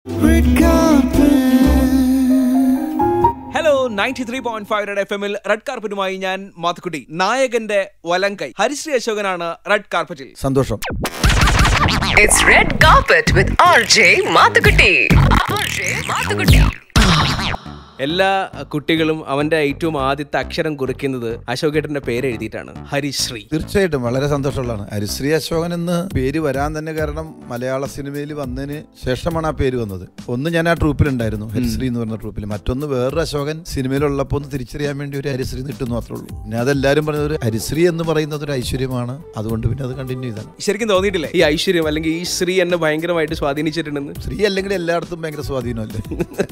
Hello ninety three point five red F എമ്മിൽ red കാർപ്പറ്റുമായി ഞാൻ മാത്തുക്കുട്ടി നായകന്റെ വലങ്കൈ ഹരിശ്രീ അശോകനാണ് റെഡ് കാർപ്പറ്റിൽ സന്തോഷം It's Red Carpet with RJ Mathukutti. RJ Mathukutti. എല്ലാ കുട്ടികളും അവന്റെ ഏറ്റവും ആദ്യത്തെ അക്ഷരം കുറിക്കുന്നത് അശോകേട്ടന്റെ പേര് എഴുതിയിട്ടാണ് ഹരിശ്രീ തീർച്ചയായിട്ടും വളരെ സന്തോഷമുള്ളതാണ് ഹരിശ്രീ അശോകൻ എന്ന് പേര് വരാൻ തന്നെ കാരണം മലയാള സിനിമയിൽ വന്നതിന് ശേഷമാണ് ആ പേര് വന്നത് ഒന്ന് ഞാൻ ആ ട്രൂപ്പിലുണ്ടായിരുന്നു ഹരിശ്രീ എന്ന് പറഞ്ഞ ട്രൂപ്പിൽ മറ്റൊന്ന് വേറൊരു അശോകൻ സിനിമയിലുള്ളപ്പോൾ ഒന്ന് തിരിച്ചറിയാൻ വേണ്ടി ഒരു ഹരിശ്രീ നിട്ടുന്നു മാത്രമേ ഉള്ളൂ പിന്നെ അതെല്ലാവരും പറഞ്ഞത് ഒരു ഹരിശ്രീ എന്ന് പറയുന്നത് ഒരു ഐശ്വര്യമാണ് അതുകൊണ്ട് പിന്നെ അത് കണ്ടിന്യൂ ചെയ്താണ് ശരിക്കും തോന്നിയിട്ടില്ലേ ഈ ഐശ്വര്യം അല്ലെങ്കിൽ ഈ ശ്രീ എന്നെ ഭയങ്കരമായിട്ട് സ്വാധീനിച്ചിട്ടുണ്ടെന്ന് സ്ത്രീ അല്ലെങ്കിൽ എല്ലായിടത്തും ഭയങ്കര സ്വാധീനമല്ലേ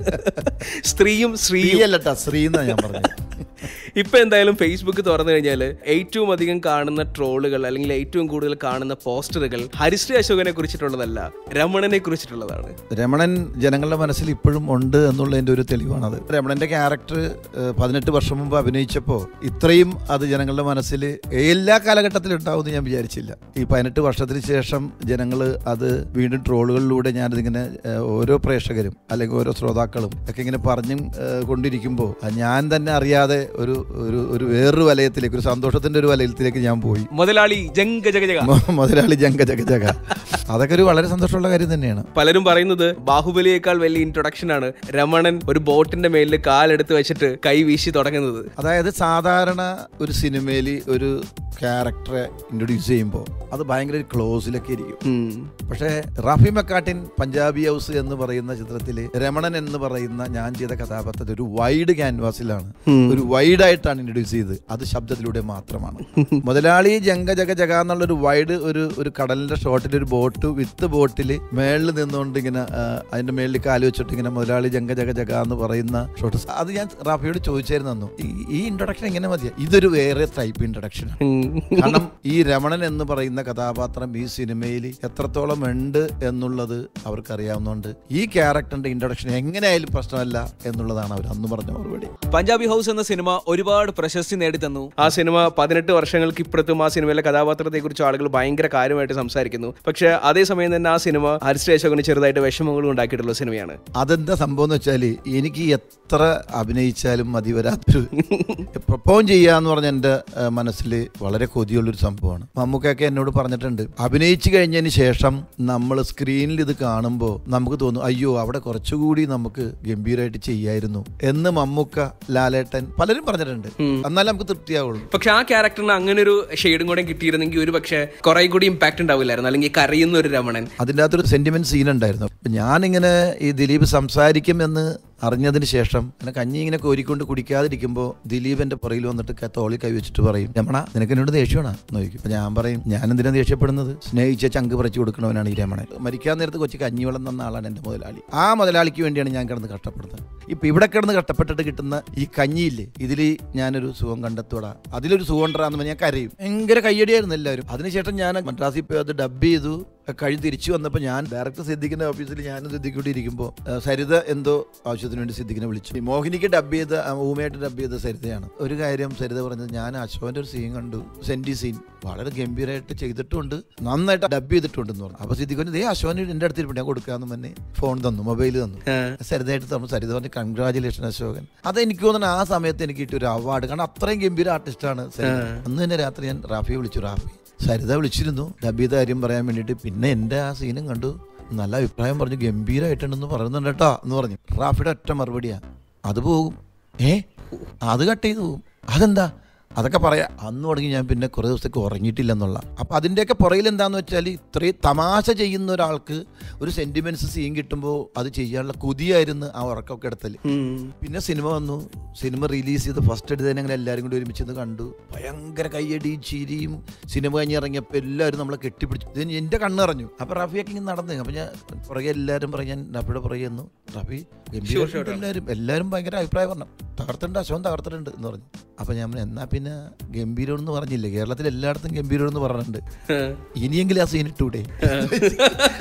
സ്ത്രീയും സ്ത്രീ ശ്രീയും അല്ലട്ടാ ശ്രീ എന്നാ ഞാൻ പറഞ്ഞത് ഇപ്പൊ എന്തായാലും ഫേസ്ബുക്ക് തുറന്നു കഴിഞ്ഞാൽ ഏറ്റവും അധികം കാണുന്ന ട്രോളുകൾ അല്ലെങ്കിൽ ഏറ്റവും കൂടുതൽ കാണുന്ന പോസ്റ്ററുകൾ ഹരിശ്രീ അശോകനെ കുറിച്ചിട്ടുള്ളതല്ല രമണനെ കുറിച്ചിട്ടുള്ളതാണ് രമണൻ ജനങ്ങളുടെ മനസ്സിൽ ഇപ്പോഴും ഉണ്ട് എന്നുള്ളതിന്റെ ഒരു തെളിവാണത് രമണന്റെ ക്യാരക്ടർ പതിനെട്ട് വർഷം മുമ്പ് അഭിനയിച്ചപ്പോൾ ഇത്രയും അത് ജനങ്ങളുടെ മനസ്സിൽ എല്ലാ കാലഘട്ടത്തിലും ഉണ്ടാവുമെന്ന് ഞാൻ വിചാരിച്ചില്ല ഈ പതിനെട്ട് വർഷത്തിന് ശേഷം ജനങ്ങൾ അത് വീണ്ടും ട്രോളുകളിലൂടെ ഞാനിതിങ്ങനെ ഏഹ്, ഓരോ പ്രേക്ഷകരും അല്ലെങ്കിൽ ഓരോ ശ്രോതാക്കളും ഒക്കെ ഇങ്ങനെ പറഞ്ഞും ഏഹ്, കൊണ്ടിരിക്കുമ്പോൾ ഞാൻ തന്നെ അറിയാതെ ഒരു ഒരു ഒരു വേറൊരു വലയത്തിലേക്ക് ഒരു സന്തോഷത്തിന്റെ ഒരു വലയത്തിലേക്ക് ഞാൻ പോയി മുതലാളി ജംഗ ജഗ ജഗ മു- മുതലാളി ജങ്ക ജഗ ജഗ അതൊക്കെ ഒരു വളരെ സന്തോഷമുള്ള കാര്യം തന്നെയാണ് പലരും പറയുന്നത് ബാഹുബലിയേക്കാൾ വലിയ ഇൻട്രൊഡക്ഷൻ ആണ് രമണൻ ഒരു ബോട്ടിന്റെ മേലിൽ കാലെടുത്ത് വെച്ചിട്ട് കൈ വീശി തുടങ്ങുന്നത് അതായത് സാധാരണ ഒരു സിനിമയിൽ ഒരു ക്യാരക്ടറെ ഇൻട്രൊഡ്യൂസ് ചെയ്യുമ്പോൾ അത് ഭയങ്കര ഒരു ക്ലോസിലൊക്കെ ഇരിക്കും ഉം. പക്ഷേ റാഫി മക്കാട്ടിൻ പഞ്ചാബി ഹൗസ് എന്ന് പറയുന്ന ചിത്രത്തിൽ രമണൻ എന്ന് പറയുന്ന ഞാൻ ചെയ്ത കഥാപാത്രത്തെ ഒരു വൈഡ് ക്യാൻവാസിലാണ് ഒരു വൈഡ് ആയിട്ടാണ് ഇൻട്രൊഡ്യൂസ് ചെയ്തത് അത് ശബ്ദത്തിലൂടെ മാത്രമാണ് മുതലാളി ജംഗ ജഗ ജഗ എന്നുള്ള ഒരു വൈഡ് ഒരു ഒരു കടലിന്റെ ഷോട്ടിൽ ഒരു ബോട്ട് വിത്ത് ബോട്ടിൽ മേളിൽ നിന്നുകൊണ്ട് ഇങ്ങനെ ആ, അതിന്റെ മേളിൽ കാല് വെച്ചിട്ട് ഇങ്ങനെ മുതലാളി ജംഗ ജഗ ജഗ എന്ന് പറയുന്ന ഷോട്ട് അത് ഞാൻ റാഫിയോട് ചോദിച്ചായിരുന്നു അന്നു. ഈ ഈ ഇൻട്രൊഡക്ഷൻ എങ്ങനെ മതിയാ ഇതൊരു വേറെ ടൈപ്പ് ഇൻട്രൊഡക്ഷൻ ഉം. കാരണം ഈ രമണൻ എന്ന് പറയുന്ന കഥാപാത്രം ഈ സിനിമയിൽ എത്രത്തോളം ഉണ്ട് എന്നുള്ളത് അവർക്ക് അറിയാവുന്നതുകൊണ്ട് ഈ ക്യാരക്ടറിന്റെ ഇൻട്രൊഡക്ഷൻ എങ്ങനെയായാലും പ്രശ്നമല്ല എന്നുള്ളതാണ് അവർ അന്ന് പറഞ്ഞ മറുപടി പഞ്ചാബി ഹൗസ് എന്ന സിനിമ ഒരുപാട് പ്രശസ്തി നേടിത്തന്നു ആ സിനിമ പതിനെട്ട് വർഷങ്ങൾക്ക് ഇപ്പുറത്തും ആ സിനിമയിലെ കഥാപാത്രത്തെ കുറിച്ച് ആളുകൾ ഭയങ്കര കാര്യമായിട്ട് സംസാരിക്കുന്നു പക്ഷേ അതേസമയം തന്നെ ആ സിനിമ ഹരിശ്രീ അശോകന് ചെറുതായിട്ട് വിഷമങ്ങളും ഉണ്ടാക്കിയിട്ടുള്ള സിനിമയാണ് അതെന്താ സംഭവം എന്ന് വെച്ചാൽ എനിക്ക് എത്ര അഭിനയിച്ചാലും മതി വരാത്തൊരു പെർഫോം ചെയ്യുക എന്ന് പറഞ്ഞ എൻ്റെ മനസ്സിൽ വളരെ കൊതിയുള്ളൊരു സംഭവമാണ് മമ്മൂക്കൊക്കെ എന്നോട് പറഞ്ഞിട്ടുണ്ട് അഭിനയിച്ചു കഴിഞ്ഞതിന് ശേഷം നമ്മൾ സ്ക്രീനിൽ ഇത് കാണുമ്പോൾ നമുക്ക് തോന്നും അയ്യോ അവിടെ കുറച്ചുകൂടി നമുക്ക് ഗംഭീരമായിട്ട് ചെയ്യായിരുന്നു എന്ന് മമ്മൂക്ക ലാലേട്ടൻ പലരും പറഞ്ഞിട്ടുണ്ട് എന്നാലും നമുക്ക് തൃപ്തിയാവുള്ളൂ പക്ഷെ ആ ക്യാരക്ടറിന് അങ്ങനെ ഒരു ഷെയ്ഡും കൂടെ കിട്ടിയിരുന്നെങ്കിൽ ഒരു പക്ഷേ കുറെ കൂടി ഇമ്പാക്ട് ഉണ്ടാവില്ലായിരുന്നു അല്ലെങ്കിൽ കരയുന്ന ഒരു രമണൻ അതിൻ്റെ അകത്തൊരു സെന്റിമെന്റ് സീൻ ഉണ്ടായിരുന്നു അപ്പൊ ഞാനിങ്ങനെ ഈ ദിലീപ് സംസാരിക്കും എന്ന് അറിഞ്ഞതിന് ശേഷം അങ്ങനെ കഞ്ഞി ഇങ്ങനെ കോരിക്കൊണ്ട് കുടിക്കാതിരിക്കുമ്പോൾ ദിലീപ് എന്റെ പുറകിൽ വന്നിട്ട് ക- തോളിൽ കൈ വെച്ചിട്ട് പറയും രമണ നിനക്ക് എന്നോട് ദേഷ്യമാണ് എന്ന് ചോദിക്കും അപ്പൊ ഞാൻ പറയും ഞാൻ എന്തിനാ ദേഷ്യപ്പെടുന്നത് സ്നേഹിച്ച ചങ്ക് പറിച്ചു കൊടുക്കണവനാണ് ഈ രമണൻ മരിക്കാൻ നേരത്ത് കൊച്ചു കഞ്ഞിവെള്ളം തന്ന ആളാണ് എന്റെ മുതലാളി ആ മുതലാളിക്ക് വേണ്ടിയാണ് ഞാൻ കിടന്ന് കഷ്ടപ്പെടുന്നത് ഇപ്പൊ ഇവിടെ കിടന്ന് കഷ്ടപ്പെട്ടിട്ട് കിട്ടുന്ന ഈ കഞ്ഞിയില്ലേ ഇതിൽ ഞാനൊരു സുഖം കണ്ടെത്തൂടാ അതിലൊരു സുഖം ഉണ്ടാന്ന് പറഞ്ഞാൽ ഞാൻ കരയും ഭയങ്കര കയ്യടിയായിരുന്നു എല്ലാവരും അതിനുശേഷം ഞാൻ മദ്രാസിൽ പോയി അത് ഡബ് ചെയ്തു കഴിഞ്ഞ് തിരിച്ചു വന്നപ്പോൾ ഞാൻ ഡയറക്ടർ സിദ്ദിഖിന്റെ ഓഫീസിൽ ഞാനും സിദ്ദിഖൂട്ടി ഇരിക്കുമ്പോൾ സരിത എന്തോ ആവശ്യത്തിന് വേണ്ടി സിദ്ദിഖിനെ വിളിച്ചു ഈ മോഹിനിക്ക് ഡബ് ചെയ്ത ആ, ഊമയായിട്ട് ഡബ് ചെയ്ത സരിതയാണ് ഒരു കാര്യം സരിത പറഞ്ഞത് ഞാൻ അശോകന്റെ ഒരു സീൻ കണ്ടു സെന്റി സീൻ വളരെ ഗംഭീരമായിട്ട് ചെയ്തിട്ടുണ്ട് നന്നായിട്ട് ഡബ് ചെയ്തിട്ടുണ്ടെന്ന് പറഞ്ഞു അപ്പൊ സിദ്ദിഖിന് ദേ അശോകന് എന്റെ അടുത്തിരിപ്പുണ്ട് ഞാൻ കൊടുക്കാന്ന് പറഞ്ഞ് ഫോൺ തന്നു മൊബൈൽ തന്നു സരിതയായിട്ട് തന്നു സരിത പറഞ്ഞു കൺഗ്രാചുലേഷൻ അശോകൻ അത് എനിക്ക് തോന്നുന്നു ആ സമയത്ത് എനിക്ക് കിട്ടിയ ഒരു അവാർഡ് കാരണം അത്രയും ഗംഭീര ആർട്ടിസ്റ്റാണ് സരിത അന്ന് തന്നെ രാത്രി ഞാൻ റാഫിയെ വിളിച്ചു റാഫി സരിത വിളിച്ചിരുന്നു ഡബ് ചെയ്ത കാര്യം പറയാൻ വേണ്ടിയിട്ട് പിന്നെ എൻ്റെ ആ സീനും കണ്ടു നല്ല അഭിപ്രായം പറഞ്ഞു ഗംഭീരമായിട്ടുണ്ടെന്ന് പറയുന്നുണ്ട് കേട്ടോ എന്ന് പറഞ്ഞു റാഫിയുടെ ഒറ്റ മറുപടിയാ അത് പോകും ഏ അത് കട്ട് ചെയ്തു പോകും അതെന്താ അതൊക്കെ പറയാം അന്ന് തുടങ്ങി ഞാൻ പിന്നെ കുറേ ദിവസത്തേക്ക് ഉറങ്ങിയിട്ടില്ല എന്നുള്ള അപ്പം അതിൻ്റെയൊക്കെ പുറകിൽ എന്താന്ന് വെച്ചാൽ ഇത്രയും തമാശ ചെയ്യുന്ന ഒരാൾക്ക് ഒരു സെന്റിമെന്റ്സ് സീൻ കിട്ടുമ്പോൾ അത് ചെയ്യാനുള്ള കൊതിയായിരുന്നു ആ ഉറക്കമൊക്കെ എടുത്തൽ പിന്നെ സിനിമ വന്നു സിനിമ റിലീസ് ചെയ്ത് ഫസ്റ്റ് എടുത്ത് തന്നെ അങ്ങനെ എല്ലാവരും കൂടി ഒരുമിച്ച് നിന്ന് കണ്ടു ഭയങ്കര കയ്യടിയും ചിരിയും സിനിമ കഴിഞ്ഞ് ഇറങ്ങിയപ്പോൾ എല്ലാവരും നമ്മളെ കെട്ടിപ്പിടിച്ചു ഇത് എൻ്റെ കണ്ണ് നിറഞ്ഞു അപ്പോൾ റഫിയൊക്കെ ഇങ്ങനെ നടന്നു അപ്പോൾ ഞാൻ പുറകെ എല്ലാവരും പറയും ഞാൻ റഫിയുടെ പുറകെ ചെന്നു റഫി ഗംഭീരമായിട്ടുണ്ട് എല്ലാവരും എല്ലാവരും ഭയങ്കര അഭിപ്രായം പറഞ്ഞു തകർത്തിട്ടുണ്ട് അശോകൻ തകർത്തിട്ടുണ്ട് എന്ന് പറഞ്ഞു അപ്പോൾ ഞാൻ പറഞ്ഞു, എന്നാ പിന്നെ ഗംഭീരം എന്ന് പറഞ്ഞില്ലേ കേരളത്തിൽ എല്ലായിടത്തും ഗംഭീരം എന്ന് പറഞ്ഞിട്ടുണ്ട് ഇനിയെങ്കിലും ആ സീൻ ഇട്ടൂടെ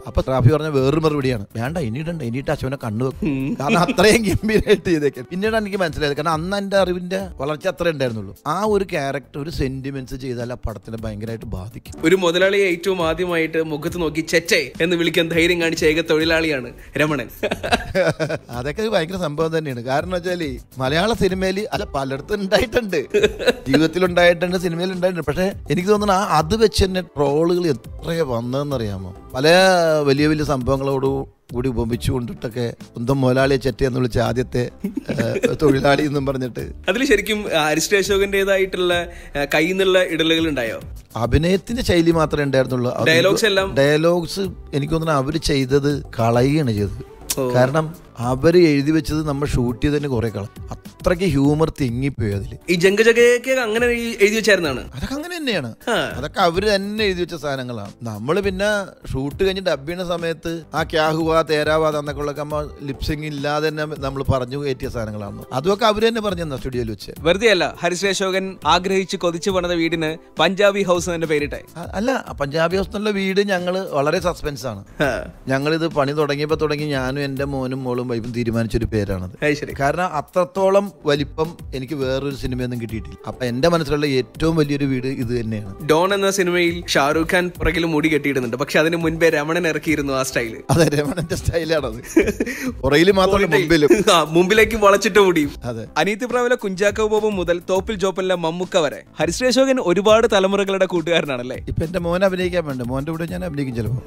അപ്പൊ റാഫി പറഞ്ഞ വേറൊരു മറുപടിയാണ് വേണ്ട ഇനിയിടണ്ട ഇനിയിട്ട് അശോനെ കണ്ണു വെക്കും കാരണം അത്രയും ഗംഭീരമായിട്ട് ചെയ്തേക്കാം പിന്നീടാണ് എനിക്ക് മനസ്സിലായത് കാരണം അന്ന് എന്റെ അറിവിന്റെ വളർച്ച അത്രേ ഉണ്ടായിരുന്നുള്ളൂ ആ ഒരു ക്യാരക്ടർ ഒരു സെന്റിമെന്റ്സ് ചെയ്താൽ ആ പടത്തിനെ ഭയങ്കരമായിട്ട് ബാധിക്കും ഒരു മുതലാളിയെ ഏറ്റവും ആദ്യമായിട്ട് മുഖത്ത് നോക്കി ചെച്ചേ എന്ന് വിളിക്കാൻ ധൈര്യം കാണിച്ച ഏക തൊഴിലാളിയാണ് രമണൻ അതൊക്കെ ഒരു ഭയങ്കര സംഭവം തന്നെയാണ് കാരണം വെച്ചാല് മലയാള സിനിമയിൽ അല്ല പലയിടത്തും ഉണ്ടായിട്ടുണ്ട് ജീവിതത്തിൽ ഉണ്ടായിട്ടുണ്ട് സിനിമയിൽ ഉണ്ടായിട്ടുണ്ട് പക്ഷെ എനിക്ക് തോന്നുന്നു ആ അത് വെച്ച് തന്നെ ട്രോളുകൾ എത്രയാ വന്നതെന്നറിയാമോ പല വലിയ വലിയ സംഭവങ്ങളോട് കൂടി ഉപമിച്ചു കൊണ്ടിട്ടൊക്കെ സ്വന്തം മുതലാളിയെ ചെറ്റ എന്ന് വിളിച്ച ആദ്യത്തെ ഏഹ്, തൊഴിലാളി എന്നും പറഞ്ഞിട്ട് അതിൽ ശരിക്കും അരിസ്റ്റ അശോകന്റേതായിട്ടുള്ള കയ്യിൽ നിന്നുള്ള ഇടലുകൾ ഉണ്ടായോ അഭിനയത്തിന്റെ ശൈലി മാത്രമേ ഉണ്ടായിരുന്നുള്ളൂ അത് Dialogues എല്ലാം? ഡയലോഗ്സ് എനിക്ക് തോന്നുന്നു അവര് ചെയ്തത് കളയുകയാണ് ചെയ്തത് കാരണം അവര് എഴുതി വെച്ചത് നമ്മൾ ഷൂട്ട് ചെയ്തതിന് കുറെ കള അത്രയ്ക്ക് ഹ്യൂമർ തിങ്ങിപ്പോയി അതില് ഈ ജംഗജഗയൊക്കെ അങ്ങനെ എഴുതി- എഴുതി വെച്ചായിരുന്നാണ് അതൊക്കെ അങ്ങനെ തന്നെയാണ് ആ. അതൊക്കെ അവര് തന്നെ എഴുതി വെച്ച സാധനങ്ങളാണ് നമ്മൾ പിന്നെ ഷൂട്ട് കഴിഞ്ഞ് ഡബ് ചെയ്യുന്ന സമയത്ത് ആ ക്യാഹുവ തേരാവാദ എന്നൊക്കെ ഉള്ള ലിപ്സിങ് ഇല്ലാതെ തന്നെ നമ്മൾ പറഞ്ഞു കയറ്റിയ സാധനങ്ങളാണ് അതുമൊക്കെ അവര് തന്നെ പറഞ്ഞു തന്നെ സ്റ്റുഡിയോയിൽ വെച്ച് വെറുതെ അല്ല ഹരിശ്രീ അശോകൻ ആഗ്രഹിച്ച് കൊതിച്ചു പണിത വീടിന് പഞ്ചാബി ഹൗസ് എന്ന് പേരിട്ടെ അ- അല്ല പഞ്ചാബി ഹൗസ് എന്നുള്ള വീട് ഞങ്ങൾ വളരെ സസ്പെൻസ് ആണ് ഞങ്ങളിത് പണി തുടങ്ങിയപ്പോൾ തുടങ്ങി ഞാനും എൻ്റെ മോനും മോളും വൈഫും തീരുമാനിച്ചൊരു പേരാണത് അത് ശരി കാരണം അത്രത്തോളം വലിപ്പം എനിക്ക് വേറൊരു സിനിമയൊന്നും കിട്ടിയിട്ടില്ല അപ്പൊ എൻ്റെ മനസ്സിലുള്ള ഏറ്റവും വലിയൊരു വീട് ഇത് തന്നെയാണ് ഡോൺ എന്ന സിനിമയിൽ ഷാറൂഖ് ഖാൻ പുറകിൽ മുടി കെട്ടിയിടുന്നുണ്ട് പക്ഷെ അതിന് മുൻപേ രമണൻ ഇറക്കിയിരുന്നു ആ സ്റ്റൈല് അതെ രമണന്റെ സ്റ്റൈലാണത് പുറയിൽ മാത്രമല്ല മുമ്പിലും ആ, മുമ്പിലേക്ക് വളച്ചിട്ട് മുടിയും അതെ അനീതി പ്രാവിലെ കുഞ്ചാക്കോ ബോബു മുതൽ തോപ്പിൽ ജോപ്പലിലെ മമ്മുക്ക വരെ ഹരിശ്രീ അശോകൻ ഒരുപാട് തലമുറകളുടെ കൂട്ടുകാരനാണല്ലേ ഇപ്പൊ എന്റെ മോൻ അഭിനയിക്കാൻ വേണ്ട മോന്റെ കൂടെ ഞാൻ അഭിനയിക്കും ചിലപ്പോ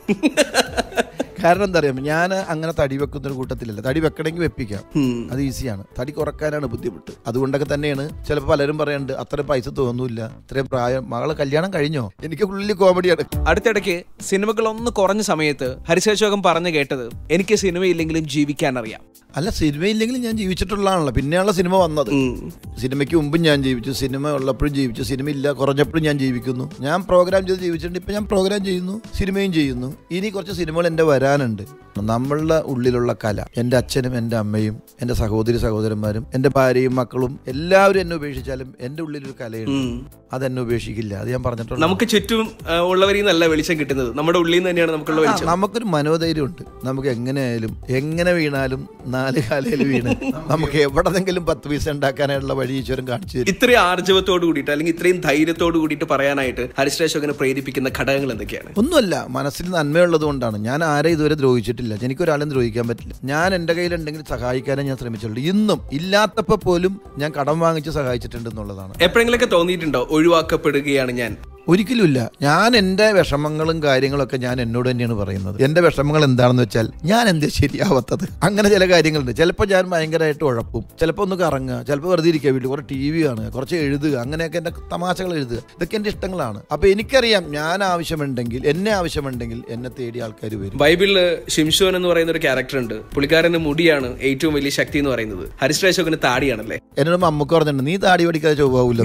കാരണം എന്താ അറിയാം ഞാൻ അങ്ങനെ തടി വെക്കുന്ന ഒരു കൂട്ടത്തിലല്ല തടി വെക്കണമെങ്കിൽ വെപ്പിക്കാം അത് ഈസിയാണ് തടി കുറക്കാനാണ് ബുദ്ധിമുട്ട് അതുകൊണ്ടൊക്കെ തന്നെയാണ് ചിലപ്പോൾ പലരും പറയുന്നുണ്ട് അത്ര പൈസ തോന്നൂല്ല ഇത്രയും പ്രായം മകളെ കല്യാണം കഴിഞ്ഞോ എനിക്ക് ഉള്ളിൽ കോമഡിയാണ് അടുത്തിടയ്ക്ക് സിനിമകൾ ഒന്ന് കുറഞ്ഞ സമയത്ത് ഹരിശ്രീ അശോകൻ പറഞ്ഞു കേട്ടത് എനിക്ക് സിനിമയില്ലെങ്കിലും ജീവിക്കാൻ അറിയാം അല്ല സിനിമയില്ലെങ്കിലും ഞാൻ ജീവിച്ചിട്ടുള്ളതാണല്ലോ പിന്നെയുള്ള സിനിമ വന്നത് സിനിമയ്ക്ക് മുമ്പും ഞാൻ ജീവിച്ചു സിനിമ ഉള്ളപ്പോഴും ജീവിച്ചു സിനിമ ഇല്ല കുറഞ്ഞപ്പോഴും ഞാൻ ജീവിക്കുന്നു ഞാൻ പ്രോഗ്രാം ചെയ്ത് ജീവിച്ചിട്ടുണ്ട് ഇപ്പം ഞാൻ പ്രോഗ്രാം ചെയ്യുന്നു സിനിമയും ചെയ്യുന്നു ഇനി കുറച്ച് സിനിമകൾ എൻ്റെ വരാനുണ്ട് നമ്മളുടെ ഉള്ളിലുള്ള കല എൻ്റെ അച്ഛനും എൻ്റെ അമ്മയും എൻ്റെ സഹോദരി സഹോദരന്മാരും എൻ്റെ ഭാര്യയും മക്കളും എല്ലാവരും എന്നെ ഉപേക്ഷിച്ചാലും എൻ്റെ ഉള്ളിലൊരു കലയുണ്ട് അതെന്നെ ഉപേക്ഷിക്കില്ല അത് ഞാൻ പറഞ്ഞിട്ടുണ്ട് നമുക്ക് ചുറ്റും ആ, ഉള്ളവരിൽ നിന്നല്ല വെളിച്ചം കിട്ടുന്നത് നമ്മുടെ ഉള്ളിൽ നിന്ന് തന്നെയാണ് നമുക്കുള്ള ആ, വെളിച്ചം നമുക്കൊരു മനോധൈര്യമുണ്ട് നമുക്ക് എങ്ങനെയായാലും എങ്ങനെ വീണാലും നാല് കാലയിൽ വീണ് നമുക്ക് എവിടെന്നെങ്കിലും പത്ത് പൈസ ഉണ്ടാക്കാനായിട്ടുള്ള വഴി ഈശ്വരൻ കാണിച്ചു തരും ഇത്രയും ആർജവത്തോട് കൂടിയിട്ട് അല്ലെങ്കിൽ ഇത്രയും ധൈര്യത്തോട് കൂടിയിട്ട് പറയാനായിട്ട് ഹരിശ്രീ അശോകനെ പ്രേരിപ്പിക്കുന്ന ഘടകങ്ങൾ എന്തൊക്കെയാണ് ഒന്നുമല്ല മനസ്സിൽ നന്മയുള്ളത് കൊണ്ടാണ് ഞാൻ ആരെ ഇതുവരെ ദ്രോഹിച്ചിട്ടില്ല എനിക്കൊരാളെയും ദ്രോഹിക്കാൻ പറ്റില്ല ഞാൻ എൻ്റെ കയ്യിലുണ്ടെങ്കിൽ സഹായിക്കാനേ ഞാൻ ശ്രമിച്ചിട്ടുള്ളൂ ഇന്നും ഇല്ലാത്തപ്പോൾ പോലും ഞാൻ കടം വാങ്ങിച്ച് സഹായിച്ചിട്ടുണ്ട് എന്നുള്ളതാണ് എപ്പോഴെങ്കിലൊക്കെ തോന്നിയിട്ടുണ്ടോ ഒഴിവാക്കപ്പെടുകയാണ് ഞാൻ ഒരിക്കലുമില്ല ഞാൻ എൻ്റെ വിഷമങ്ങളും കാര്യങ്ങളൊക്കെ ഞാൻ എന്നോട് തന്നെയാണ് പറയുന്നത് എൻ്റെ വിഷമങ്ങൾ എന്താണെന്ന് വെച്ചാൽ ഞാൻ എന്തേ ശരിയാവാത്തത് അങ്ങനെ ചില കാര്യങ്ങളുണ്ട് ചിലപ്പോൾ ഞാൻ ഭയങ്കരമായിട്ട് ഉഴപ്പും ചിലപ്പോൾ ഒന്ന് കറങ്ങുക ചിലപ്പോൾ വെറുതെ ഇരിക്കുക വീട്ടിൽ കുറേ ടി വി കാണുക കുറച്ച് എഴുതുക അങ്ങനെയൊക്കെ എൻ്റെ തമാശകൾ എഴുതുക ഇതൊക്കെ എൻ്റെ ഇഷ്ടങ്ങളാണ് അപ്പോൾ എനിക്കറിയാം ഞാൻ ആവശ്യമുണ്ടെങ്കിൽ എന്നെ ആവശ്യമുണ്ടെങ്കിൽ എന്നെ തേടി ആൾക്കാർ വരും ബൈബിളില് ഷിംഷോൻ എന്ന് പറയുന്ന ഒരു ക്യാരക്ടർ ഉണ്ട് പുള്ളിക്കാരന്റെ മുടിയാണ് ഏറ്റവും വലിയ ശക്തി എന്ന് പറയുന്നത് ഹരിശ്രീ അശോകന് താടിയാണല്ലേ എന്നോട് അമ്മക്ക് പറഞ്ഞിട്ടുണ്ട് നീ താടി പഠിക്കാതെ ചൊവ്വാവൂല്ലോ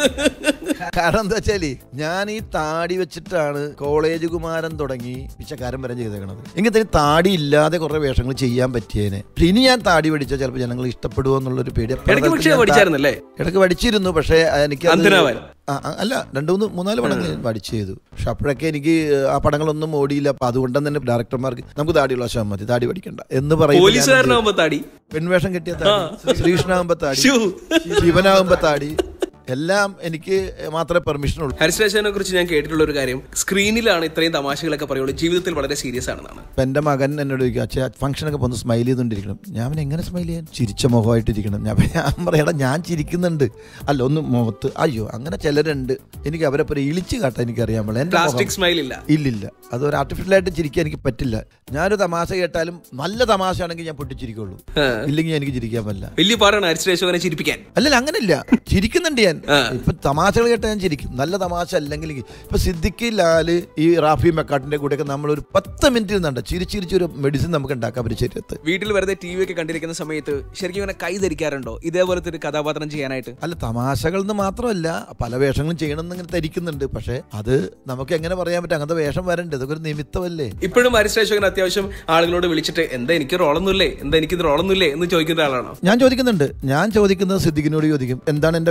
കാരണം എന്താ വെച്ചാല് ഞാൻ ഈ താടി വെച്ചിട്ടാണ് കോളേജ് കുമാരൻ തുടങ്ങി പിച്ചക്കാരൻ വരെ ചെയ്തേക്കണത് എങ്കിൽ തന്നെ താടി ഇല്ലാതെ കുറെ വേഷങ്ങൾ ചെയ്യാൻ പറ്റിയേനെ പക്ഷെ ഇനി ഞാൻ താടി പഠിച്ചാൽ ചിലപ്പോൾ ജനങ്ങൾ ഇഷ്ടപ്പെടുമോ എന്നുള്ളൊരു പേടി ഇടയ്ക്ക് പക്ഷേ പഠിച്ചായിരുന്നല്ലേ ഇടയ്ക്ക് പഠിച്ചിരുന്നു പക്ഷേ എനിക്ക് അത് അന്ധനാവാൻ. ആ, ആ, അല്ല രണ്ടു മൂന്ന് മൂന്നാല് പടങ്ങൾ ഞാൻ പഠിച്ചു ചെയ്തു പക്ഷെ അപ്പോഴൊക്കെ എനിക്ക് ആ പടങ്ങളൊന്നും ഓടിയില്ല അപ്പൊ അതുകൊണ്ട് തന്നെ ഡയറക്ടർമാർക്ക് നമുക്ക് താടിയുള്ള വശം മതി താടി പഠിക്കണ്ട എന്ന് പറയുന്നത് ഞാൻ എന്ത് ചെയ്തു? പോലീസുകാരനാവുമ്പോ താടി പെൺവേഷം കിട്ടിയ താടി ശ്രീകൃഷ്ണാകുമ്പോ താടി ശ്ശൂ. ശിവനാകുമ്പോ താടി എല്ലാം എനിക്ക് മാത്രമേ പെർമിഷൻ ഉള്ളൂ ഹരിശ്രീ അശോകനെ കുറിച്ച് ഞാൻ കേട്ടിട്ടുള്ള ഒരു കാര്യം സ്ക്രീനിലാണ് ഇത്രയും തമാശകളൊക്കെ പറയുള്ളൂ ജീവിതത്തിൽ വളരെ സീരിയസ് ആണെന്നാണ് ഇപ്പൊ എന്റെ മകൻ എന്നോട് ചോദിക്കും അച്ഛാ ഫംഗ്ഷനൊക്കെ പോന്ന് സ്മൈൽ ചെയ്തുകൊണ്ടിരിക്കണം ഞാൻ അവൻ എങ്ങനെ സ്മൈൽ ചെയ്യാൻ ചിരിച്ച മുഖമായിട്ടിരിക്കണം ഞാൻ ഞാൻ പറയടാ ഞാൻ ചിരിക്കുന്നുണ്ട് അല്ല ഒന്ന് മുഖത്ത് അയ്യോ അങ്ങനെ ചിലരുണ്ട് എനിക്ക് അവരെ പോലെ ഇളിച്ച് കാട്ടാൻ എനിക്കറിയാൻ പാടില്ല എന്റെ മുഖം പ്ലാസ്റ്റിക് സ്മൈൽ ഇല്ല ഇല്ലില്ല അത് ഒരു ആർട്ടിഫിഷ്യലായിട്ട് ചിരിക്കാൻ എനിക്ക് പറ്റില്ല ഞാനൊരു തമാശ കേട്ടാലും നല്ല തമാശയാണെങ്കിൽ ഞാൻ പൊട്ടിച്ചിരിക്കുള്ളൂ ആ. ഇല്ലെങ്കിൽ എനിക്ക് ചിരിക്കാൻ പറ്റില്ല വലിയ പാടാണ് ഹരിശ്രീ അശോകനെ ചിരിപ്പിക്കാൻ അല്ലല്ല അങ്ങനെയില്ല ചിരിക്കുന്നുണ്ട് ഞാൻ ആ. ഇപ്പൊ തമാശകൾ കേട്ടാൽ ഞാൻ ചിരിക്കും നല്ല തമാശ അല്ലെങ്കിൽ ഇപ്പൊ സിദ്ദിഖ് ലാല് ഈ റാഫി മെക്കാട്ടിന്റെ കൂടെയൊക്കെ നമ്മൾ ഒരു പത്ത് മിനിറ്റ് നിന്നുണ്ട് ചിരിച്ചിരിച്ച് ഒരു മെഡിസിൻ നമുക്ക് ഉണ്ടാക്കാൻ പറ്റും ശരീരത്ത് വീട്ടിൽ വെറുതെ ടി വി ഒക്കെ കണ്ടിരിക്കുന്ന സമയത്ത് ശരിക്കും ഇങ്ങനെ കൈ ധരിക്കാറുണ്ടോ ഇതേപോലത്തെ ഒരു കഥാപാത്രം ചെയ്യാനായിട്ട് അല്ല തമാശകൾ എന്ന് മാത്രമല്ല പല വേഷങ്ങളും ചെയ്യണം എന്ന് ഇങ്ങനെ ധരിക്കുന്നുണ്ട് പക്ഷെ അത് നമുക്ക് എങ്ങനെ പറയാൻ പറ്റും അങ്ങനത്തെ വേഷം വരണ്ടേ ഇതൊക്കെ ഒരു നിമിത്തമല്ലേ ഇപ്പോഴും ഹരിശ്രീ അശോകൻ അത്യാവശ്യം ആളുകളോട് വിളിച്ചിട്ട് എന്താ എനിക്ക് റോളൊന്നുമില്ലേ എന്താ എനിക്ക് ഇത് റോളൊന്നുമില്ലേ എന്ന് ചോദിക്കുന്ന ആളാണോ ഞാൻ ചോദിക്കുന്നുണ്ട് ഞാൻ ചോദിക്കുന്നത് സിദ്ദിഖിനോട് ചോദിക്കും എന്താണ് എന്റെ വേഷം അടുത്ത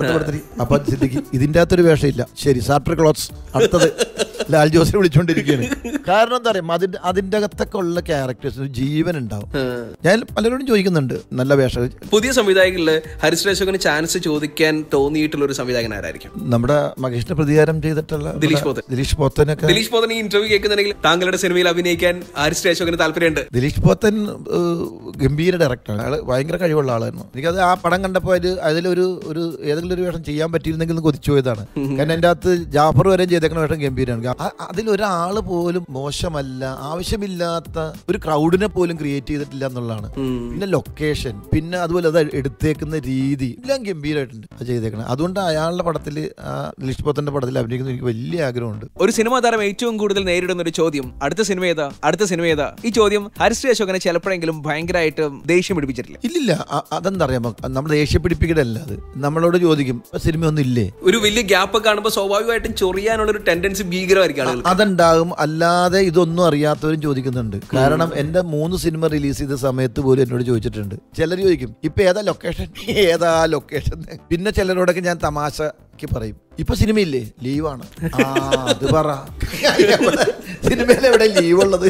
അടുത്ത പടത്തിൽ അപ്പൊ സിദ്ദിഖ് ഇതിന്റെ അകത്തൊരു വേഷമില്ല ശരി സാഫ്റ്റർ ക്ലോത്ത്സ് അടുത്തത് ലാൽ ജോസിനെ വിളിച്ചുകൊണ്ടിരിക്കുകയാണ് കാരണം എന്താ പറയുക അതിന്റെ അതിന്റെ അകത്തൊക്കെ ഉള്ള ക്യാരക്ടേഴ്സിന് ജീവൻ ഉണ്ടാവും ഞാൻ പലരോടും ചോദിക്കുന്നുണ്ട് നല്ല വേഷം പുതിയ സംവിധായകരില് ഹരിശ്രീ അശോകന് ചാൻസ് ചോദിക്കാൻ തോന്നിയിട്ടുള്ള ഒരു സംവിധായകൻ ആരായിരിക്കും നമ്മുടെ മകേഷിന്റെ പ്രതികാരം ചെയ്തിട്ടുള്ള ദിലീഷ് പോത്തൻ. ദിലീഷ് പോത്തനൊക്കെ ദിലീഷ് പോതൻ ഈ ഇന്റർവ്യൂ കേൾക്കുന്നുണ്ടെങ്കിൽ താങ്കളുടെ സിനിമയിൽ അഭിനയിക്കാൻ ഹരിശ്രീ അശോകന് താല്പര്യമുണ്ട് ദിലീഷ് പോത്തൻ ഏഹ്, ഗംഭീര ഡയറക്ടറാണ് അയാൾ ഭയങ്കര കഴിവുള്ള ആളായിരുന്നു എനിക്കത് ആ പടം കണ്ടപ്പോൾ അതിൽ അതിലൊരു ഒരു ഏതെങ്കിലും ഒരു വേഷം ചെയ്യാൻ പറ്റിയിരുന്നെങ്കിൽ എന്ന് കൊതിച്ചു പോയതാണ് കാരണം എൻ്റെ അകത്ത് ജാഫർ വരെയും ചെയ്തേക്കുന്ന വേഷം ഗംഭീരമാണ് ആ- അതിലൊരാൾ പോലും മോശമല്ല ആവശ്യമില്ലാത്ത ഒരു ക്രൗഡിനെ പോലും ക്രിയേറ്റ് ചെയ്തിട്ടില്ല എന്നുള്ളതാണ് പിന്നെ ലൊക്കേഷൻ പിന്നെ അതുപോലെ അത് എടുത്തേക്കുന്ന രീതി എല്ലാം ഗംഭീരമായിട്ടുണ്ട് അത് ചെയ്തേക്കണം അതുകൊണ്ട് അയാളുടെ പടത്തിൽ ദിലീഷ് പോത്തന്റെ പടത്തിൽ അഭിനയിക്കുന്ന എനിക്ക് വലിയ ആഗ്രഹമുണ്ട് ഒരു സിനിമാ താരം ഏറ്റവും കൂടുതൽ നേരിടുന്ന ഒരു ചോദ്യം അടുത്ത സിനിമ ഏതാ അടുത്ത സിനിമ ഏതാ ഈ ചോദ്യം ഹരിശ്രീ അശോകനെ ചിലപ്പോഴെങ്കിലും ഭയങ്കരമായിട്ട് ദേഷ്യം പിടിപ്പിച്ചിട്ടില്ല ഇല്ലില്ല അ- അതെന്താ അറിയാമോ നമ്മൾ ദേഷ്യ പിടിപ്പിക്കലല്ല അത് നമ്മളോട് ചോദിക്കും സിനിമ ഒന്നും ഇല്ലേ ഒരു വലിയ ഗ്യാപ്പ് കാണുമ്പോൾ സ്വാഭാവികമായിട്ടും ചൊറിയാനുള്ള ഒരു ടെൻഡൻസി ഭീകരമായിരിക്കും ആളുകൾ അതുണ്ടാകും അല്ലാതെ ഇതൊന്നും അറിയാത്തവരും ചോദിക്കുന്നുണ്ട് കാരണം എന്റെ മൂന്ന് സിനിമ റിലീസ് ചെയ്ത സമയത്ത് പോലും എന്നോട് ചോദിച്ചിട്ടുണ്ട് ചിലർ ചോദിക്കും ഇപ്പൊ ഏതാ ലൊക്കേഷൻ ഏതാ ലൊക്കേഷൻ പിന്നെ ചിലരോടൊക്കെ ഞാൻ തമാശക്ക് പറയും ഇപ്പൊ സിനിമയില്ലേ ലീവാണ് ആ അത് പറ സിനിമയിൽ എവിടെ ലീവ് ഉള്ളത്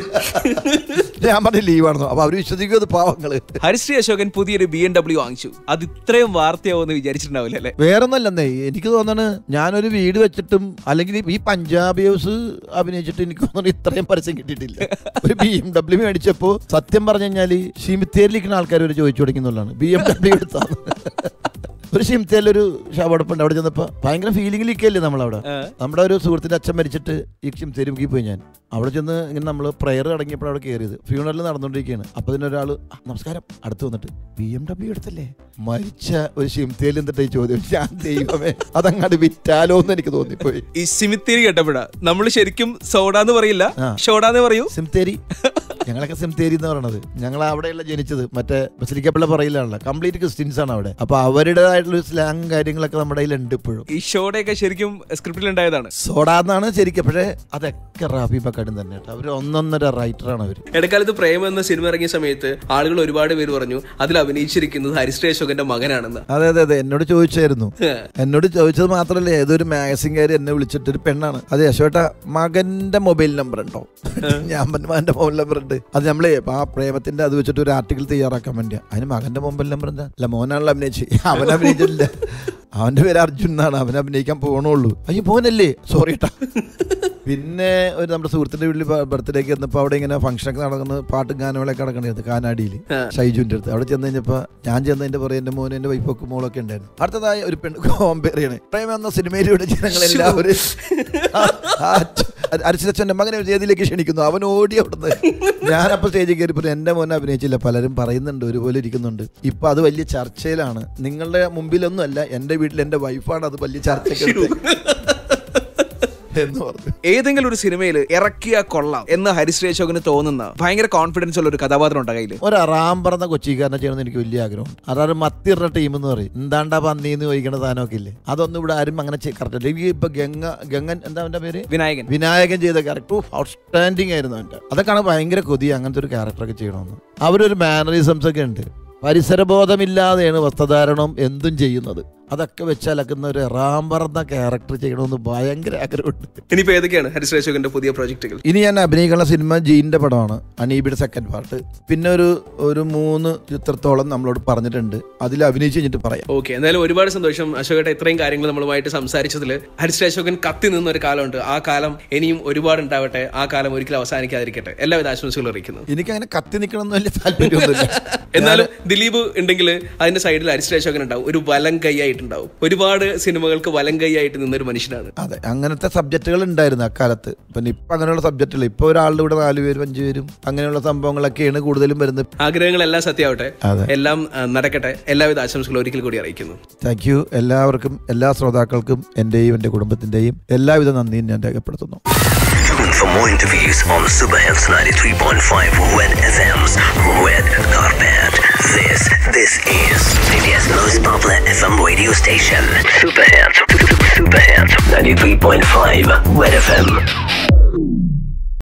ഞാൻ പറഞ്ഞ ലീവാണെന്നോ അപ്പൊ അവര് വിശ്വസിക്കും അത് പാവങ്ങള് ഹരിശ്രീ അശോകൻ പുതിയൊരു ബി എം ഡബ്ല്യു വാങ്ങിച്ചു അത് ഇത്രയും വാർത്തയാവുമെന്ന് വിചാരിച്ചിട്ടുണ്ടാവില്ല അല്ലേ വേറൊന്നല്ലെന്നേ എനിക്ക് തോന്നണ് ഞാനൊരു വീട് വെച്ചിട്ടും അല്ലെങ്കിൽ ഈ പഞ്ചാബ് ഹൗസ് അഭിനയിച്ചിട്ട് എനിക്ക് തോന്നുന്നു ഇത്രയും പരസ്യം കിട്ടിയിട്ടില്ല ഒരു ബി എം ഡബ്ല്യു മേടിച്ചപ്പോ സത്യം പറഞ്ഞു കഴിഞ്ഞാല് ഷിമിത്തേരിലിരിക്കുന്ന ആൾക്കാർ ഒരു ചോദിച്ചു തുടങ്ങുന്നുള്ളതാണ് ബി എം ഡബ്ല്യു എടുത്താണ് ഒരു ഷിംതേലൊരു ഷാവടപ്പുണ്ട് അവിടെ ചെന്നപ്പോ ഭയങ്കര ഫീലിംഗിലിരിക്കല്ലേ നമ്മളവിടെ നമ്മുടെ ഒരു സുഹൃത്തിന്റെ അച്ഛൻ മരിച്ചിട്ട് ഈ ഷിംതേരി മുക്കി പോയി ഞാൻ അവിടെ ചെന്ന് ഇങ്ങനെ നമ്മൾ പ്രയർ അടങ്ങിയപ്പോൾ അവിടെ കയറിയത് ഫ്യൂണറിൽ നടന്നുകൊണ്ടിരിക്കുകയാണ് അപ്പൊ ഇതിനൊരാൾ നമസ്കാരം അടുത്ത് വന്നിട്ട് ബി എം ഡബ്ല്യു എടുത്തല്ലേ മരിച്ച ഒരു ഷിംതേൽ എന്നിട്ട് ഈ ചോദ്യം ഞാൻ ദൈവമേ അതങ്ങാട് വിറ്റാലോ എന്ന് എനിക്ക് തോന്നിപ്പോയി ഈ സിമിത്തേരി കേട്ടപ്പോഴാ നമ്മൾ ശരിക്കും സോഡാന്ന് പറയില്ല ആ. ഷോഡാന്ന് പറയൂ സിംതേരി ഞങ്ങളൊക്കെ സിംതേരി എന്ന് പറയണത് ഞങ്ങൾ അവിടെയല്ല ജനിച്ചത് മറ്റേ ബസിലിക്കപ്പിള്ള പറയില്ലാണല്ലോ കംപ്ലീറ്റ് ക്രിസ്ത്യൻസ് ആണ് അവിടെ അപ്പൊ അവരുടേതായിട്ടുള്ള സ്ലാങ് കാര്യങ്ങളൊക്കെ നമ്മുടെ കയ്യിലുണ്ട് ഇപ്പോഴും ഈ ഷോയുടെയൊക്കെ ശരിക്കും സ്ക്രിപ്റ്റിൽ ഉണ്ടായതാണ് സോഡ എന്നാണ് ശരിക്കും പക്ഷേ അതൊക്കെ റാഫി ബക്കാടും തന്നെ കേട്ടോ അവർ ഒന്നൊന്നര റൈറ്ററാണ് അവർ ഇടക്കാലത്ത് പ്രേമം എന്ന സിനിമ ഇറങ്ങിയ സമയത്ത് ആളുകൾ ഒരുപാട് പേര് പറഞ്ഞു അതിൽ അഭിനയിച്ചിരിക്കുന്നത് ഹരിശ്രീ അശോകന്റെ മകനാണെന്ന് അതെ അതെ അതെ എന്നോട് ചോദിച്ചായിരുന്നു എന്നോട് ചോദിച്ചത് മാത്രമല്ല ഏതൊരു മാഗസിൻകാർ എന്നെ വിളിച്ചിട്ട് ഒരു പെണ്ണാണ് അതെ അശോട്ട മകന്റെ മൊബൈൽ നമ്പർ ഉണ്ടോ ഞാൻ പറഞ്ഞു മകന്റെ മൊബൈൽ നമ്പർ ഉണ്ട് അത് നമ്മളെ ആ പ്രേമത്തിന്റെ അത് വെച്ചിട്ട് ഒരു ആർട്ടിക്കിൾ തയ്യാറാക്കാൻ വേണ്ടിയാ അതിന് മകന്റെ മൊബൈൽ നമ്പർ എന്താ അല്ല മോനാണല്ലോ അഭിനയിച്ച് അവൻ അഭിനയിച്ചിട്ടില്ല അവന്റെ പേര് അർജുൻ എന്നാണ് അവൻ അഭിനയിക്കാൻ പോകണുള്ളൂ അയ്യോ മോനല്ലേ സോറി കേട്ടാ പിന്നെ ഒരു നമ്മുടെ സുഹൃത്തിന്റെ വീട്ടിൽ ബർത്ത്ഡേക്ക് വന്നപ്പോൾ അവിടെ ഇങ്ങനെ ഫംഗ്ഷൻ ഒക്കെ നടക്കുന്ന പാട്ടും ഗാനങ്ങളൊക്കെ നടക്കണായിരുന്നു കാനാടിയിൽ ഷൈജുവിന്റെ അടുത്ത് അവിടെ ചെന്ന് കഴിഞ്ഞപ്പോ ഞാൻ ചെന്നതിന്റെ പുറകെ എന്റെ മോനും എന്റെ വൈഫൊക്കെ മോളൊക്കെ ഉണ്ടായിരുന്നു അടുത്തതായി ഒരു പെണ്ണ് കോമ്പയറിയാണ് പ്രേമ എന്ന സിനിമയിലൂടെ ജനങ്ങൾ എല്ലാവരും അരിശിലച്ഛന്റെ മകനെ വേദിയിലേക്ക് ക്ഷണിക്കുന്നു അവൻ ഓടി അവിടുന്ന് ഞാനപ്പോൾ സ്റ്റേജിൽ കയറിയപ്പോൾ എന്റെ മോനെ അഭിനയിച്ചില്ല പലരും പറയുന്നുണ്ട് ഒരുപോലെ ഇരിക്കുന്നുണ്ട് ഇപ്പൊ അത് വലിയ ചർച്ചയിലാണ് നിങ്ങളുടെ മുമ്പിലൊന്നും അല്ല എന്റെ വീട്ടിൽ എന്റെ വൈഫാണ് അത് വലിയ ചർച്ചയ്ക്ക് എന്ന് പറഞ്ഞു ഏതെങ്കിലും ഒരു സിനിമയിൽ ഇറക്കിയ കൊള്ളാം എന്ന് ഹരിശ്രീ അശോകന് തോന്നുന്ന ഭയങ്കര കോൺഫിഡൻസ് ഉള്ള ഒരു കഥാപാത്രം ഉണ്ട് കയ്യിൽ ഒരു അറാം പറഞ്ഞ കൊച്ചിക്കാരനെ ചെയ്യണമെന്ന് എനിക്ക് വലിയ ആഗ്രഹമുണ്ട് അതായത് മത്തിറിന്റെ ടീം എന്ന് പറയും എന്താണ്ടാ പന്നീന്ന് ചോദിക്കണ സാധനമൊക്കെ ഇല്ലേ അതൊന്നും ഇവിടെ ആരും അങ്ങനെ കറക്റ്റ് എനിക്ക് ഇപ്പൊ ഗംഗ ഗംഗൻ എന്താ അവന്റെ പേര് വിനായകൻ വിനായകൻ ചെയ്ത ക്യാരക്ടർ ഔട്ട്സ്റ്റാൻഡിങ് ആയിരുന്നു അവന്റെ അതൊക്കെയാണ് ഭയങ്കര കൊതി അങ്ങനത്തെ ഒരു ക്യാരക്ടറൊക്കെ ചെയ്യണമെന്ന് അവരൊരു മാനറിസംസ് ഒക്കെ ഉണ്ട് പരിസരബോധമില്ലാതെയാണ് വസ്ത്രധാരണം എന്തും ചെയ്യുന്നത് അതൊക്കെ വെച്ചലക്കുന്ന ഒരു റാം പറഞ്ഞ ക്യാരക്ടർ ചെയ്യണമെന്ന് ഭയങ്കര ആഗ്രഹമുണ്ട് ഇനിയിപ്പോ ഏതൊക്കെയാണ് ഹരിശ്രീ അശോകന്റെ പുതിയ പ്രോജക്റ്റുകൾ ഇനി ഞാൻ അഭിനയിക്കുന്ന സിനിമ ജീന്റെ പടമാണ് അനീബിയുടെ സെക്കൻഡ് പാർട്ട് പിന്നെ ഒരു ഒരു മൂന്ന് ചിത്രത്തോളം നമ്മളോട് പറഞ്ഞിട്ടുണ്ട് അതിൽ അഭിനയിച്ച് കഴിഞ്ഞിട്ട് പറയാം ഓക്കെ എന്തായാലും ഒരുപാട് സന്തോഷം അശോകേട്ട ഇത്രയും കാര്യങ്ങൾ നമ്മളുമായിട്ട് സംസാരിച്ചതിൽ ഹരിശ്രീ അശോകൻ കത്തി നിന്ന ഒരു കാലമുണ്ട് ആ കാലം ഇനിയും ഒരുപാട് ഉണ്ടാവട്ടെ ആ കാലം ഒരിക്കലും അവസാനിക്കാതിരിക്കട്ടെ എല്ലാവിധ ആശംസകളും അറിയിക്കുന്നു എനിക്കങ്ങനെ കത്തി നിൽക്കണമെന്ന് വലിയ താല്പര്യമൊന്നുമില്ല എന്നാലും ദിലീപ് ഉണ്ടെങ്കിൽ അതിന്റെ സൈഡിൽ ഹരിശ്രീ അശോകൻ ഉണ്ടാവും ഒരു വലം കൈയായിട്ടുണ്ടാവും ഒരുപാട് സിനിമകൾക്ക് വലം കൈയായിട്ട് നിന്നൊരു മനുഷ്യനാണ് അതെ അങ്ങനത്തെ സബ്ജക്റ്റുകൾ ഉണ്ടായിരുന്നു അക്കാലത്ത് പിന്നെ ഇപ്പൊ അങ്ങനെയുള്ള സബ്ജക്റ്റുകൾ ഇപ്പൊ ഒരാളുടെ കൂടെ നാല് പേരും അഞ്ചു പേരും അങ്ങനെയുള്ള സംഭവങ്ങളൊക്കെയാണ് കൂടുതലും വരുന്നത് ആഗ്രഹങ്ങളെല്ലാം സത്യമാവട്ടെ അതെ. എല്ലാം ആ, നടക്കട്ടെ എല്ലാവിധ ആശംസകളും ഒരിക്കൽ കൂടി അറിയിക്കുന്നു താങ്ക് യു എല്ലാവർക്കും എല്ലാ ശ്രോതാക്കൾക്കും എന്റെയും എന്റെ കുടുംബത്തിന്റെയും എല്ലാവിധ നന്ദിയും ഞാൻ രേഖപ്പെടുത്തുന്നു Tune for more interviews on Super Hits 93.5 Red FM's Red Carpet. This, this is India's most popular FM radio station. Super Hits, Super Hits 93.5 Red FM.